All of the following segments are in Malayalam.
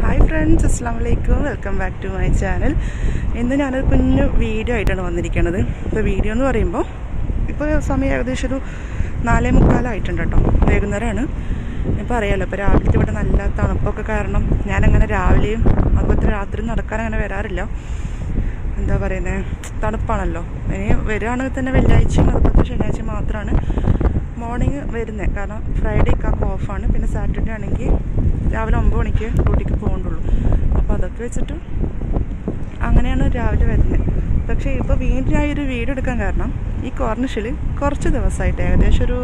ഹായ് ഫ്രണ്ട്സ് അസ്സാം വലൈക്കും welcome back to my channel ഇന്ന് ഞാനൊരു കുഞ്ഞു വീഡിയോ ആയിട്ടാണ് വന്നിരിക്കുന്നത് ഇപ്പോൾ വീഡിയോ എന്ന് പറയുമ്പോൾ ഇപ്പോൾ സമയം ഏകദേശം ഒരു നാലേ മുക്കാലായിട്ടുണ്ട് കേട്ടോ വൈകുന്നേരമാണ് ഇപ്പോൾ അറിയാലോ ഇപ്പോൾ രാവിലത്തെ ഇവിടെ നല്ല തണുപ്പൊക്കെ കാരണം ഞാനങ്ങനെ രാവിലെയും അതുപോലെ രാത്രി നടക്കാൻ അങ്ങനെ വരാറില്ല എന്താ പറയുന്നത് തണുപ്പാണല്ലോ ഇനി വരികയാണെങ്കിൽ തന്നെ വെള്ളിയാഴ്ചയും അതുപോലത്തെ ശനിയാഴ്ച മാത്രമാണ് മോർണിംഗ് വരുന്നത് കാരണം ഫ്രൈഡേ ഒക്കെ ഓഫാണ് പിന്നെ സാറ്റർഡേ ആണെങ്കിൽ രാവിലെ ഒമ്പത് മണിക്ക് ഡ്യൂട്ടിക്ക് പോകണ്ടുള്ളൂ അപ്പോൾ അതൊക്കെ വെച്ചിട്ട് അങ്ങനെയാണ് രാവിലെ വരുന്നത് പക്ഷേ ഇപ്പോൾ വീണ്ടും ഞാൻ ഈ ഒരു വീഡിയോ എടുക്കാൻ കാരണം ഈ കോർണിഷിൽ കുറച്ച് ദിവസമായിട്ട് ഏകദേശം ഒരു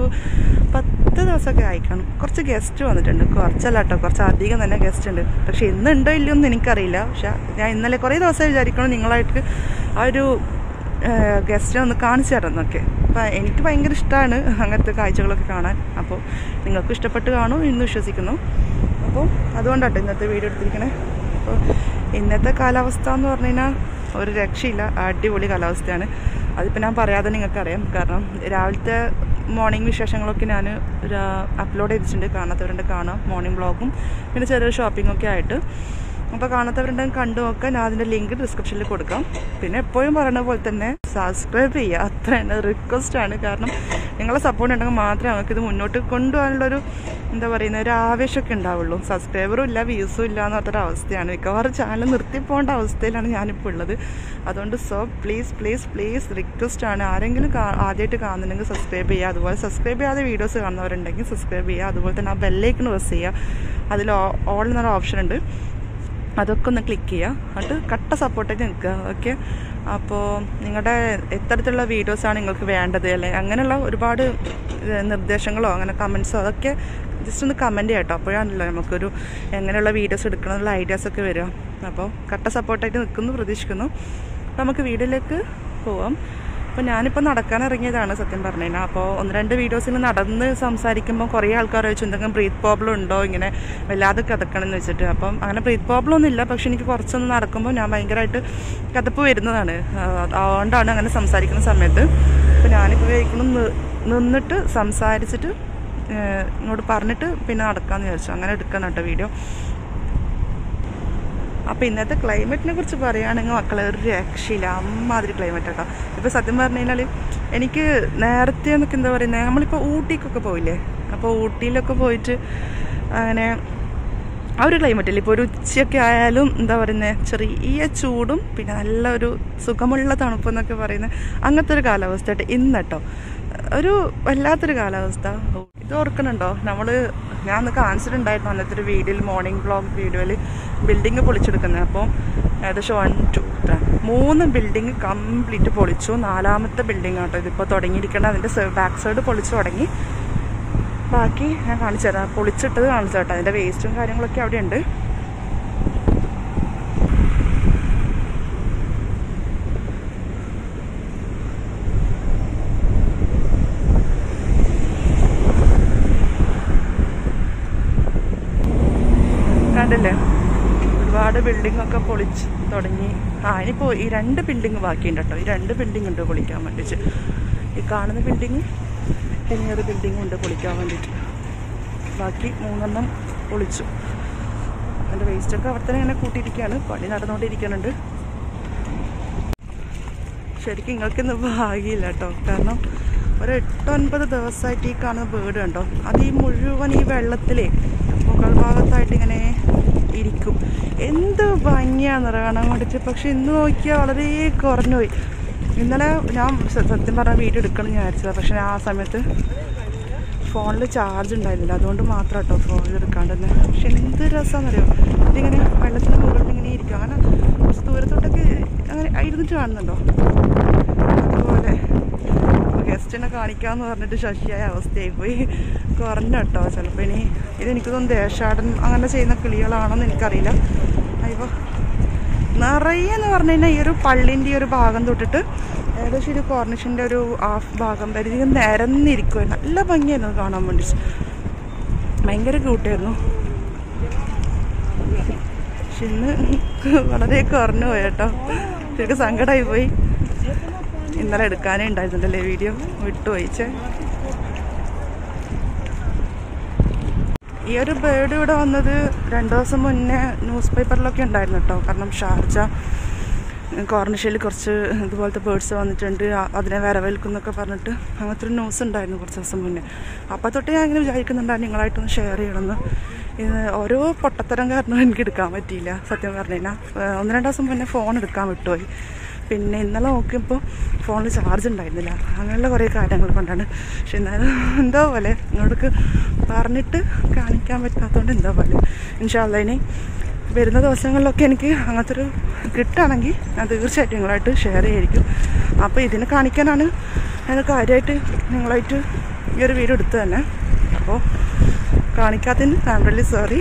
പത്ത് ദിവസമൊക്കെ ആയിക്കാണും കുറച്ച് ഗസ്റ്റ് വന്നിട്ടുണ്ട് കുറച്ചല്ല കേട്ടോ കുറച്ച് അധികം തന്നെ ഗസ്റ്റ് ഉണ്ട് പക്ഷേ ഇന്ന് ഉണ്ടോ ഇല്ലയോ എന്ന് എനിക്കറിയില്ല പക്ഷെ ഞാൻ ഇന്നലെ കുറേ ദിവസം വിചാരിക്കണം നിങ്ങളായിട്ട് ആ ഒരു ഗസ്റ്റിനെ ഒന്ന് കാണിച്ചു തരാം എന്നൊക്കെ അപ്പം എനിക്ക് ഭയങ്കര ഇഷ്ടമാണ് അങ്ങനത്തെ കാഴ്ചകളൊക്കെ കാണാൻ അപ്പോൾ നിങ്ങൾക്ക് ഇഷ്ടപ്പെട്ട് കാണും എന്ന് വിശ്വസിക്കുന്നു അപ്പോൾ അതുകൊണ്ടാട്ടോ ഇന്നത്തെ വീഡിയോ എടുത്തിരിക്കണേ അപ്പോൾ ഇന്നത്തെ കാലാവസ്ഥ എന്ന് പറഞ്ഞു കഴിഞ്ഞാൽ ഒരു രക്ഷയില്ല അടിപൊളി കാലാവസ്ഥയാണ് അതിപ്പോൾ ഞാൻ പറയാതെ നിങ്ങൾക്കറിയാം കാരണം രാവിലത്തെ മോർണിംഗ് വിശേഷങ്ങളൊക്കെ ഞാൻ അപ്ലോഡ് ചെയ്തിട്ടുണ്ട് കാണാത്തവരുണ്ട് കാണാം മോർണിംഗ് വ്ളോഗും പിന്നെ ചെറിയൊരു ഷോപ്പിങ്ങൊക്കെ ആയിട്ട് അപ്പോൾ കാണാത്തവരുണ്ടെങ്കിൽ കണ്ടു നോക്കാം ഞാൻ അതിൻ്റെ ലിങ്ക് ഡിസ്ക്രിപ്ഷനിൽ കൊടുക്കാം പിന്നെ എപ്പോഴും പറയുന്ന പോലെ തന്നെ സബ്സ്ക്രൈബ് ചെയ്യുക അത്രയാണ് റിക്വസ്റ്റ് ആണ് കാരണം നിങ്ങളെ സപ്പോർട്ട് ഉണ്ടെങ്കിൽ മാത്രമേ നമുക്കിത് മുന്നോട്ട് കൊണ്ടുപോകാനുള്ളൊരു എന്താ പറയുന്ന ഒരു ആവേശമൊക്കെ ഉണ്ടാവുള്ളൂ സബ്സ്ക്രൈബറും ഇല്ല വ്യൂസും ഇല്ല എന്ന് പറഞ്ഞൊരു അവസ്ഥയാണ് മിക്കവാറും ചാനൽ നിർത്തി പോകേണ്ട അവസ്ഥയിലാണ് ഞാനിപ്പോൾ ഉള്ളത് അതുകൊണ്ട് so please please please request ആണ് ആരെങ്കിലും ആദ്യമായിട്ട് കാണുന്നുണ്ടെങ്കിൽ സബ്സ്ക്രൈബ് ചെയ്യുക അതുപോലെ സബ്സ്ക്രൈബ് ചെയ്യാതെ വീഡിയോസ് കാണുന്നവരുണ്ടെങ്കിൽ സബ്സ്ക്രൈബ് ചെയ്യുക അതുപോലെ തന്നെ ആ ബെല്ലേക്കിന് പ്രസ് ചെയ്യുക അതിൽ ഓൾ എന്നൊരു ഓപ്ഷൻ ഉണ്ട് അതൊക്കെ ഒന്ന് ക്ലിക്ക് ചെയ്യുക എന്നിട്ട് കട്ട സപ്പോർട്ടായിട്ട് നിൽക്കുക ഓക്കെ അപ്പോൾ നിങ്ങളുടെ എത്തരത്തിലുള്ള വീഡിയോസാണ് നിങ്ങൾക്ക് വേണ്ടത് അല്ലെ അങ്ങനെയുള്ള ഒരുപാട് നിർദ്ദേശങ്ങളോ അങ്ങനെ കമൻസോ അതൊക്കെ ജസ്റ്റ് ഒന്ന് കമൻറ്റ് ചെയ്യാം കേട്ടോ അപ്പോഴാണല്ലോ നമുക്കൊരു എങ്ങനെയുള്ള വീഡിയോസ് എടുക്കണം എന്നുള്ള ഐഡിയാസൊക്കെ വരിക അപ്പോൾ കട്ട സപ്പോർട്ടായിട്ട് നിൽക്കുന്നു പ്രതീക്ഷിക്കുന്നു അപ്പോൾ നമുക്ക് വീഡിയോയിലേക്ക് പോവാം അപ്പോൾ ഞാനിപ്പോൾ നടക്കാൻ ഇറങ്ങിയതാണ് സത്യം പറഞ്ഞു കഴിഞ്ഞാൽ അപ്പോൾ ഒന്ന് രണ്ട് വീഡിയോസിൽ നടന്ന് സംസാരിക്കുമ്പോൾ കുറേ ആൾക്കാർ ചോദിച്ചു എന്തെങ്കിലും ബ്രീത്ത് പ്രോബ്ലം ഉണ്ടോ ഇങ്ങനെ വല്ലാതെ കിതക്കണം എന്ന് വെച്ചിട്ട് അപ്പം അങ്ങനെ ബ്രീത്ത് പ്രോബ്ലം ഒന്നും ഇല്ല പക്ഷെ എനിക്ക് കുറച്ചൊന്ന് നടക്കുമ്പോൾ ഞാൻ ഭയങ്കരമായിട്ട് കിതപ്പ് വരുന്നതാണ് അതുകൊണ്ടാണ് അങ്ങനെ സംസാരിക്കുന്ന സമയത്ത് അപ്പോൾ ഞാനിപ്പോൾ കഴിക്കണം നിന്നിട്ട് സംസാരിച്ചിട്ട് ഇങ്ങോട്ട് പറഞ്ഞിട്ട് പിന്നെ നടക്കാമെന്ന് വിചാരിച്ചു അങ്ങനെ എടുക്കണം കേട്ടോ വീഡിയോ അപ്പോൾ ഇന്നത്തെ ക്ലൈമറ്റിനെ കുറിച്ച് പറയുകയാണെങ്കിൽ മക്കളെ ഒരു രക്ഷയില്ല അമ്മാതിരി ക്ലൈമറ്റ് കേട്ടോ ഇപ്പോൾ സത്യം പറഞ്ഞു കഴിഞ്ഞാൽ എനിക്ക് നേരത്തെ എന്നൊക്കെ എന്താ പറയുന്നത് നമ്മളിപ്പോൾ ഊട്ടിക്കൊക്കെ പോയില്ലേ അപ്പോൾ ഊട്ടിയിലൊക്കെ പോയിട്ട് അങ്ങനെ ആ ഒരു ക്ലൈമറ്റിൽ ഇപ്പോൾ ഒരു ഉച്ചയൊക്കെ ആയാലും എന്താ പറയുന്നത് ചെറിയ ചൂടും പിന്നെ നല്ല ഒരു സുഖമുള്ള തണുപ്പെന്നൊക്കെ പറയുന്നത് അങ്ങനത്തെ ഒരു കാലാവസ്ഥയായിട്ട് ഇന്ന് കേട്ടോ ഒരു വല്ലാത്തൊരു കാലാവസ്ഥ ഇത് ഓർക്കുന്നുണ്ടോ നമ്മൾ ഞാൻ അന്ന് കാണിച്ചിട്ടുണ്ടായിരുന്നു അന്നത്തെ ഒരു വീഡിയോയിൽ മോർണിംഗ് ബ്ലോഗ് വീഡിയോയിൽ ബിൽഡിങ് പൊളിച്ചെടുക്കുന്നത് അപ്പോൾ ഏകദേശം വൺ ടു മൂന്ന് ബിൽഡിങ് കംപ്ലീറ്റ് പൊളിച്ചു നാലാമത്തെ ബിൽഡിംഗ് ആട്ടോ ഇതിപ്പോൾ തുടങ്ങിയിരിക്കണം അതിൻ്റെ ബാക്ക് സൈഡ് പൊളിച്ചു തുടങ്ങി ബാക്കി ഞാൻ കാണിച്ചു തരാം പൊളിച്ചിട്ടത് കാണിച്ചു കേട്ടോ അതിൻ്റെ വേസ്റ്റും കാര്യങ്ങളൊക്കെ അവിടെ ഉണ്ട് കണ്ടില്ലേ ഒരുപാട് ബിൽഡിംഗ് ഒക്കെ പൊളിച്ച് തുടങ്ങി ആ ഇനിയിപ്പോൾ ഈ രണ്ട് ബിൽഡിംഗ് ബാക്കിയുണ്ട് കേട്ടോ ഈ രണ്ട് ബിൽഡിംഗ് ഉണ്ട് പൊളിക്കാൻ വേണ്ടിയിട്ട് ഈ കാണുന്ന ബിൽഡിംഗ് പിന്നെ ഒരു ബിൽഡിംഗ് ഉണ്ട് പൊളിക്കാൻ വേണ്ടിയിട്ട് ബാക്കി മൂന്നെണ്ണം പൊളിച്ചു അതിൻ്റെ വേസ്റ്റൊക്കെ അവിടെ തന്നെ ഇങ്ങനെ കൂട്ടിയിരിക്കുകയാണ് പണി നടന്നുകൊണ്ടിരിക്കുന്നുണ്ട് ശരിക്കും നിങ്ങൾക്കിന്ന് ഭാഗ്യമില്ല കേട്ടോ കാരണം ഒരു എട്ടൊൻപത് ദിവസമായിട്ട് ഈ കാണുന്ന ബേർഡ് കണ്ടോ അത് ഈ മുഴുവൻ ഈ വെള്ളത്തിലേ മുകൾ ഭാഗത്തായിട്ട് ഇങ്ങനെ ഇരിക്കും എന്ത് ഭംഗിയാണെന്ന് കാണാൻ വേണ്ടിയിട്ട് പക്ഷെ ഇന്ന് നോക്കിയാൽ വളരെ കുറഞ്ഞുപോയി ഇന്നലെ ഞാൻ സത്യം പറഞ്ഞാൽ വീഡിയോ എടുക്കണം എന്ന് വിചാരിച്ചതാണ് പക്ഷെ ആ സമയത്ത് ഫോണിൽ ചാർജ് ഉണ്ടായിരുന്നില്ല അതുകൊണ്ട് മാത്രം കേട്ടോ ഫോണിൽ എടുക്കാണ്ട് പക്ഷെ എന്ത് രസമാണെന്നറിയോ ഇതിങ്ങനെ വെള്ളത്തിന് മുകളിൽ ഇങ്ങനെ ഇരിക്കും അങ്ങനെ കുറച്ച് ദൂരത്തോട്ടൊക്കെ അങ്ങനെ ഇരുന്നിട്ട് കാണുന്നുണ്ടോ അതുപോലെ ഗസ്റ്റിനെ കാണിക്കാമെന്ന് പറഞ്ഞിട്ട് ശശിയായ അവസ്ഥയായി പോയി കുറഞ്ഞ കേട്ടോ ചിലപ്പോൾ ഇനി ഇതെനിക്ക് തോന്നുന്നു ദേശാടൻ അങ്ങനെ ചെയ്യുന്ന കിളികളാണോന്ന് എനിക്കറിയില്ല അയ്യോ നിറയെ എന്ന് പറഞ്ഞു കഴിഞ്ഞാൽ ഈ ഒരു പള്ളിൻ്റെ ഈ ഒരു ഭാഗം തൊട്ടിട്ട് ഏകദേശം ഒരു കോർണിഷിൻ്റെ ഒരു ഹാഫ് ഭാഗം വരെ ഇത് നിരന്നിരിക്കുമായിരുന്നു നല്ല ഭംഗിയായിരുന്നു കാണാൻ വേണ്ടി ഭയങ്കര ക്യൂട്ടായിരുന്നു പക്ഷെ ഇന്ന് വളരെ കുറഞ്ഞു പോയി കേട്ടോ ശരിക്കും സങ്കടമായി പോയി ഇന്നലെ എടുക്കാനേ ഉണ്ടായിരുന്നില്ലല്ലേ വീഡിയോ വിട്ടുപോയിച്ചേ ഈ ഒരു ബേർഡ് ഇവിടെ വന്നത് രണ്ട് ദിവസം മുന്നേ ന്യൂസ് പേപ്പറിലൊക്കെ ഉണ്ടായിരുന്നു കേട്ടോ കാരണം ഷാർജ കോർണിഷയിൽ കുറച്ച് ഇതുപോലത്തെ ബേർഡ്സ് വന്നിട്ടുണ്ട് അ- അതിനെ വരവേൽക്കുന്നൊക്കെ പറഞ്ഞിട്ട് അങ്ങനത്തെ ഒരു ന്യൂസ് ഉണ്ടായിരുന്നു കുറച്ച് ദിവസം മുന്നേ അപ്പോൾ തൊട്ട് ഞാൻ ഇങ്ങനെ വിചാരിക്കുന്നുണ്ടായിരുന്നു നിങ്ങളായിട്ടൊന്ന് ഷെയർ ചെയ്യണമെന്ന് ഇത് ഓരോ പൊട്ടത്തരം കാരണം എനിക്ക് എടുക്കാൻ പറ്റിയില്ല സത്യം പറഞ്ഞു കഴിഞ്ഞാൽ ഏഹ് ഒന്ന് രണ്ട് ദിവസം മുന്നേ ഫോൺ എടുക്കാൻ വിട്ടുപോയി പിന്നെ ഇന്നലെ നോക്കിയപ്പോൾ ഫോണിൽ ചാർജ് ഉണ്ടായിരുന്നില്ല അങ്ങനെയുള്ള കുറേ കാര്യങ്ങൾ കൊണ്ടാണ് പക്ഷെ എന്നാലും എന്തോ പോലെ നിങ്ങളോടൊക്കെ പറഞ്ഞിട്ട് കാണിക്കാൻ പറ്റാത്തതുകൊണ്ട് എന്തോ പോലെ ഇൻഷാല്ല ഇനി വരുന്ന ദിവസങ്ങളിലൊക്കെ എനിക്ക് അങ്ങനത്തെ ഒരു കിട്ടുകയാണെങ്കിൽ ഞാൻ തീർച്ചയായിട്ടും നിങ്ങളായിട്ട് ഷെയർ ചെയ്യായിരിക്കും അപ്പോൾ ഇതിനെ കാണിക്കാനാണ് ഞാൻ കാര്യമായിട്ട് നിങ്ങളായിട്ട് ഈ ഒരു വീഡിയോ എടുത്തത് തന്നെ അപ്പോൾ കാണിക്കാത്തതിന് ഐ ആം റിയലി സോറി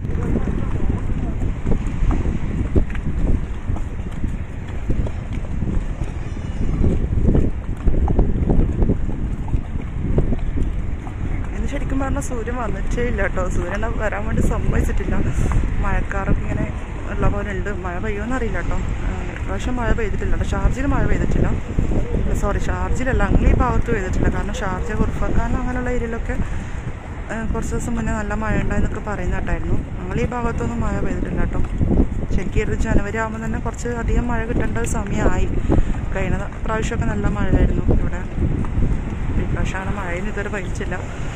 ഇന്ന് ശരിക്കും പറഞ്ഞാൽ സൂര്യൻ വന്നിട്ടേ ഇല്ല കേട്ടോ സൂര്യൻ വരാൻ വേണ്ടി സമ്മതിച്ചിട്ടില്ല മഴക്കാറൊക്കെ ഇങ്ങനെ ഉള്ള പോലെ ഉണ്ട് മഴ പെയ്യുമെന്ന് അറിയില്ല കേട്ടോ പ്രാവശ്യം മഴ പെയ്തിട്ടില്ല കേട്ടോ ഷാർജിൽ മഴ പെയ്തിട്ടില്ല സോറി ഷാർജിലല്ല അങ്ങനെ ഈ ഭാഗത്ത് പെയ്തിട്ടില്ല കാരണം ഷാർജ ഉർഫക്കാൻ അങ്ങനെയുള്ള ഏരിയയിലൊക്കെ ആ, കുറച്ച് ദിവസം മുന്നേ നല്ല മഴ ഉണ്ടായെന്നൊക്കെ പറയുന്ന കേട്ടായിരുന്നു ഞങ്ങൾ ഈ ഭാഗത്തൊന്നും മഴ പെയ്തിട്ടില്ല കേട്ടോ ശരിക്കും ഒരു ജനുവരി ആകുമ്പോൾ തന്നെ കുറച്ച് അധികം മഴ കിട്ടേണ്ട ഒരു സമയമായി കഴിഞ്ഞ പ്രാവശ്യമൊക്കെ നല്ല മഴയായിരുന്നു ഇവിടെ ഈ പ്രാവശ്യമാണ് മഴയൊന്നും ഇതുവരെ പഴിച്ചില്ല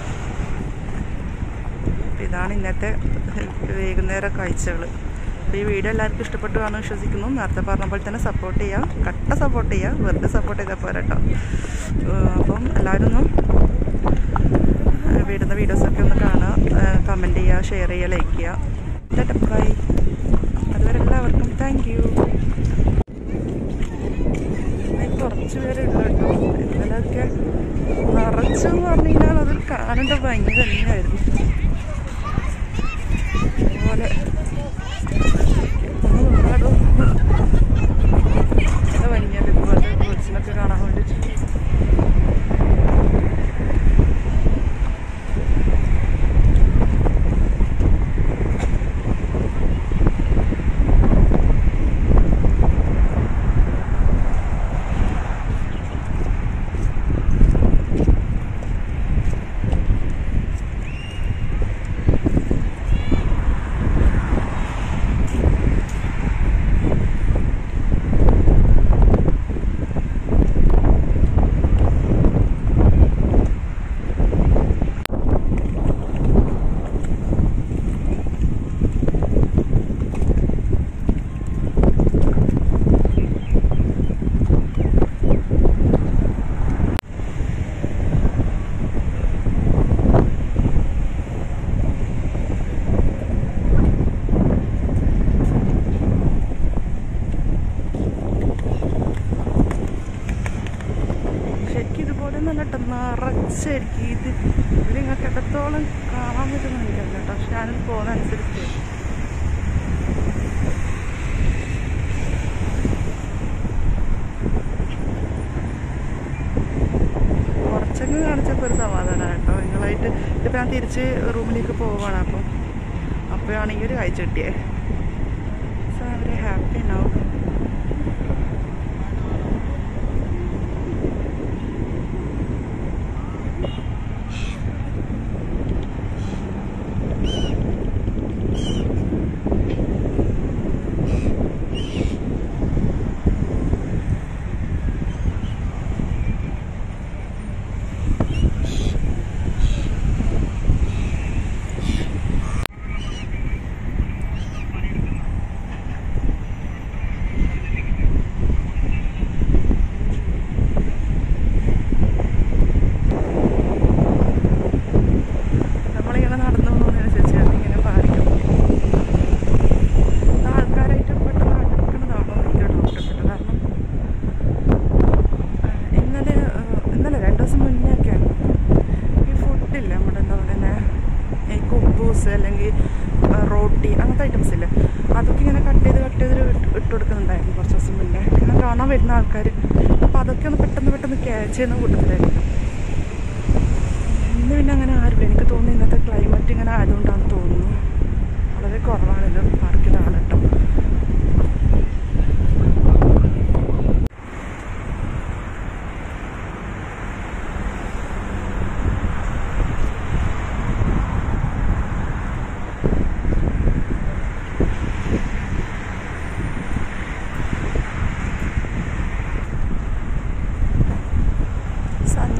അപ്പോൾ ഇതാണ് ഇന്നത്തെ വൈകുന്നേര കാഴ്ചകൾ അപ്പോൾ ഈ വീഡിയോ എല്ലാവർക്കും ഇഷ്ടപ്പെട്ടു കാണുമെന്ന് വിശ്വസിക്കുന്നു നേരത്തെ പറഞ്ഞ പോലെ തന്നെ സപ്പോർട്ട് ചെയ്യുക കട്ട സപ്പോർട്ട് ചെയ്യുക വെറുതെ സപ്പോർട്ട് ചെയ്താൽ പോരാ കേട്ടോ ഏഹ് അപ്പം എല്ലാവരും ഒന്ന് ഏഹ് വിടുന്ന വീഡിയോസൊക്കെ ഒന്ന് കാണുക കമൻറ്റ് ചെയ്യുക ഷെയർ ചെയ്യുക ലൈക്ക് ചെയ്യുക ബൈ അതുവരെ എല്ലാവർക്കും താങ്ക് യു കുറച്ച് പേരേ ഉള്ളൂ കേട്ടോ ഇന്നലെയൊക്കെ നിറച്ചെന്ന് പറഞ്ഞു കഴിഞ്ഞാൽ അത് കാണേണ്ട ഭംഗി തന്നെയായിരുന്നു അതുപോലെ ഒന്ന് നിന്നാടോ നല്ല ഭംഗിയാണ് ഇതുപോലെ ബേഡ്സിനൊക്കെ കാണാൻ വേണ്ടിയിട്ട് ശരിക്കും ഇതുപോലെ നല്ല കേട്ടോ നിറച്ചായിരിക്കും ഇത് ഇത് നിങ്ങൾക്ക് എത്രത്തോളം കാണാൻ പറ്റുന്ന എനിക്കല്ല കേട്ടോ പക്ഷെ ഞാനിത് പോകുന്ന അനുസരിച്ച് കുറച്ചൊക്കെ കാണിച്ചപ്പോൾ ഒരു സമാധാനമാണ് കേട്ടോ നിങ്ങളായിട്ട് ഇതിപ്പോൾ ഞാൻ തിരിച്ച് റൂമിലേക്ക് പോവുകയാണ് അപ്പം അപ്പോഴാണ് ഈ ഒരു കാഴ്ച കിട്ടിയത് സോ വെരി ഹാപ്പി നൗ നമ്മളിങ്ങനെ നടന്നു പോകുന്നതിനനുസരിച്ചാണ് ഇങ്ങനെ പാലിക്കും ആൾക്കാരായിട്ട് പെട്ടെന്ന് അടുക്കുന്നതാണോ എനിക്ക് ഡൗട്ട് ഉണ്ട് കാരണം ആ, ഇന്നലെ ആ, ഇന്നലെ രണ്ട് ദിവസം മുന്നേ ഒക്കെ ഈ ഫുഡില്ല നമ്മുടെ എന്താ പറയുന്നത് ഈ കുബൂസ് അല്ലെങ്കിൽ ആ, റോട്ടി അങ്ങനത്തെ ഐറ്റംസ് ഇല്ലേ അതൊക്കെ ഇങ്ങനെ കട്ട് ചെയ്ത് കട്ട് ചെയ്ത് ഇട്ട് ഇട്ട് കൊടുക്കുന്നുണ്ടായിരുന്നു കുറച്ച് ദിവസം മുന്നേ ഇങ്ങനെ കാണാൻ വരുന്ന ആൾക്കാർ അപ്പോൾ അതൊക്കെ ഒന്ന് പെട്ടെന്ന് പെട്ടെന്ന് ക്യാച്ച് ചെയ്യുന്ന കൂട്ടത്തിലായിരുന്നു ഇന്ന് പിന്നെ അങ്ങനെ ആരുമില്ല എനിക്ക് തോന്നുന്നു ഇന്നത്തെ ക്ലൈമറ്റ് ഇങ്ങനെ ആയതുകൊണ്ടാണെന്ന് തോന്നുന്നു വളരെ കുറവാണ് ഇത് പാർക്കിൽ ആൾ കേട്ടോ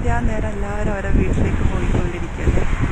സന്ധ്യാനേരം എല്ലാവരും അവരെ വീട്ടിലേക്ക് പോയിക്കൊണ്ടിരിക്കുകയല്ലേ